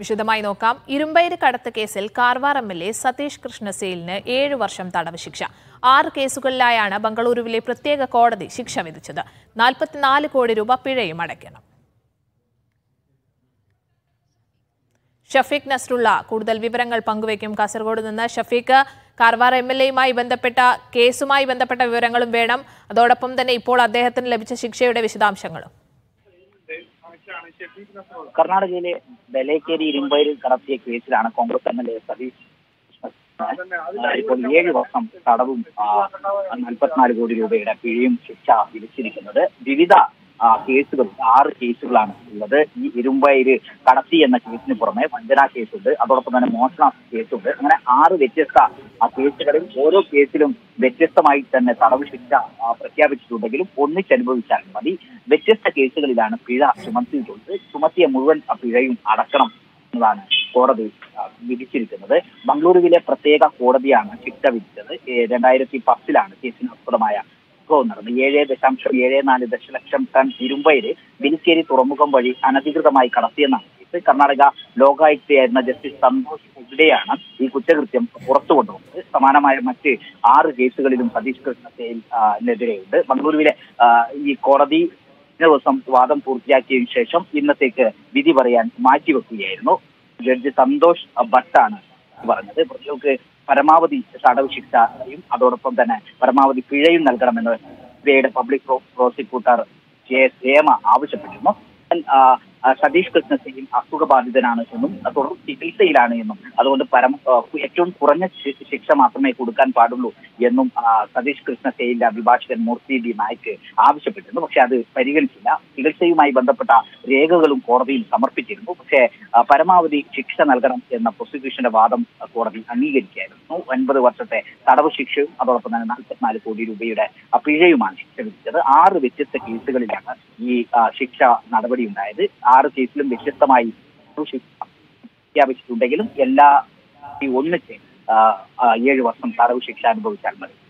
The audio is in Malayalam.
വിശദമായി നോക്കാം ഇരുമ്പയിര് കടത്ത് കേസിൽ Karwar M L A Satish കൃഷ്ണസേലിന് ഏഴു വർഷം തടവ് ശിക്ഷ ആറ് കേസുകളിലായാണ് ബംഗളൂരുവിലെ പ്രത്യേക കോടതി ശിക്ഷ വിധിച്ചത് നാൽപ്പത്തിനാല് കോടി രൂപ പിഴയും അടയ്ക്കണം ഷഫീഖ് നസ്രുള്ള കൂടുതൽ വിവരങ്ങൾ പങ്കുവയ്ക്കും കാസർഗോഡ് നിന്ന് ഷഫീഖ് കാർവാർ എം എൽ എയുമായി ബന്ധപ്പെട്ട കേസുമായി ബന്ധപ്പെട്ട വിവരങ്ങളും വേണം അതോടൊപ്പം തന്നെ ഇപ്പോൾ അദ്ദേഹത്തിന് ലഭിച്ച ശിക്ഷയുടെ വിശദാംശങ്ങളും കർണാടകയിലെ ബലേക്കേരി ഇരുമ്പയിൽ കടത്തിയ കേസിലാണ് Congress M L A Satish ആ, ഇപ്പോൾ ഏഴ് വർഷം തടവും നാൽപ്പത്തിനാല് കോടി രൂപയുടെ പിഴയും ശിക്ഷ വിധിച്ചിരിക്കുന്നത് വിവിധ ആ, കേസുകൾ ആറ് കേസുകളാണ് ഉള്ളത് ഈ ഇരുമ്പയിര് കടത്തി എന്ന കേസിന് പുറമെ വഞ്ചന കേസുണ്ട് അതോടൊപ്പം തന്നെ മോഷണ കേസുണ്ട് അങ്ങനെ ആറ് വ്യത്യസ്ത ആ കേസുകളിൽ ഓരോ കേസിലും വ്യത്യസ്തമായി തന്നെ തടവ് ശിക്ഷ ആ, പ്രഖ്യാപിച്ചിട്ടുണ്ടെങ്കിലും ഒന്നിച്ചനുഭവിച്ചാൽ മതി വ്യത്യസ്ത കേസുകളിലാണ് പിഴ ചുമത്തിയിട്ടുള്ളത് ചുമത്തിയ മുഴുവൻ ആ പിഴയും അടക്കണം എന്നതാണ് കോടതി ആ, വിധിച്ചിരിക്കുന്നത് ബംഗളൂരുവിലെ പ്രത്യേക കോടതിയാണ് ശിക്ഷ വിധിച്ചത് ഏ, രണ്ടായിരത്തി പത്തിലാണ് കേസിനാസ്പദമായ സംഭവം നടന്നത് ഏഴ് ദശാംശം ഏഴ് നാല് ദശലക്ഷം ടൺ ഇരുമ്പയിര് ബിലിശ്ശേരി തുറമുഖം വഴി അനധികൃതമായി കടത്തിയെന്നാണ് കേസ് കർണാടക ലോകായുക്തയായിരുന്ന ജസ്റ്റിസ് സന്തോഷ് ഹെഗ്ഡെയാണ് ഈ കുറ്റകൃത്യം പുറത്തു കൊണ്ടുവന്നത് സമാനമായ മറ്റ് ആറ് കേസുകളിലും സതീഷ് കൃഷ്ണസേനെതിരെയുണ്ട് ബംഗളൂരുവിലെ ആ, ഈ കോടതി കഴിഞ്ഞ ദിവസം വാദം പൂർത്തിയാക്കിയതിനു ശേഷം ഇന്നത്തേക്ക് വിധി പറയാൻ മാറ്റിവെക്കുകയായിരുന്നു ജഡ്ജി സന്തോഷ് ഭട്ടാണ് പറഞ്ഞത് പ്രതികൾക്ക് പരമാവധി തടവ് ശിക്ഷയും അതോടൊപ്പം തന്നെ പരമാവധി പിഴയും നൽകണമെന്ന് സിബിഐയുടെ public pro- prosecutor J S Hema ആവശ്യപ്പെട്ടിരുന്നു ആ, ആ, സതീഷ് കൃഷ്ണസിംഗ് അസുഖബാധിതനാണ് എന്നും തുടർ ചികിത്സയിലാണ് എന്നും അതുകൊണ്ട് പരം ആ, ഏറ്റവും കുറഞ്ഞ ശി- ശിക്ഷ മാത്രമേ കൊടുക്കാൻ പാടുള്ളൂ എന്നും ആ, സതീഷ് കൃഷ്ണസേയിന്റെ അഭിഭാഷകൻ മൂർത്തി ഡി നായിക്ക് ആവശ്യപ്പെട്ടിരുന്നു പക്ഷെ അത് പരിഗണിച്ചില്ല ചികിത്സയുമായി ബന്ധപ്പെട്ട രേഖകളും കോടതിയിൽ സമർപ്പിച്ചിരുന്നു പക്ഷേ ആ, പരമാവധി ശിക്ഷ നൽകണം എന്ന പ്രോസിക്യൂഷന്റെ വാദം ആ, കോടതി അംഗീകരിക്കുകയായിരുന്നു ഒൻപത് വർഷത്തെ തടവ് ശിക്ഷയും അതോടൊപ്പം തന്നെ നാൽപ്പത്തിനാല് കോടി രൂപയുടെ ആ, പിഴയുമാണ് ശിക്ഷ വിധിച്ചത് ആറ് വ്യത്യസ്ത കേസുകളിലാണ് ഈ ആ, ശിക്ഷ നടപടി ഉണ്ടായത് ആറ് കേസിലും വ്യത്യസ്തമായി ശിക്ഷ പ്രഖ്യാപിച്ചിട്ടുണ്ടെങ്കിലും എല്ലാ ഈ ഒന്നിച്ച് ആ, ആ, ഏഴ് വർഷം തടവ് ശിക്ഷ അനുഭവിച്ചാൽ മതി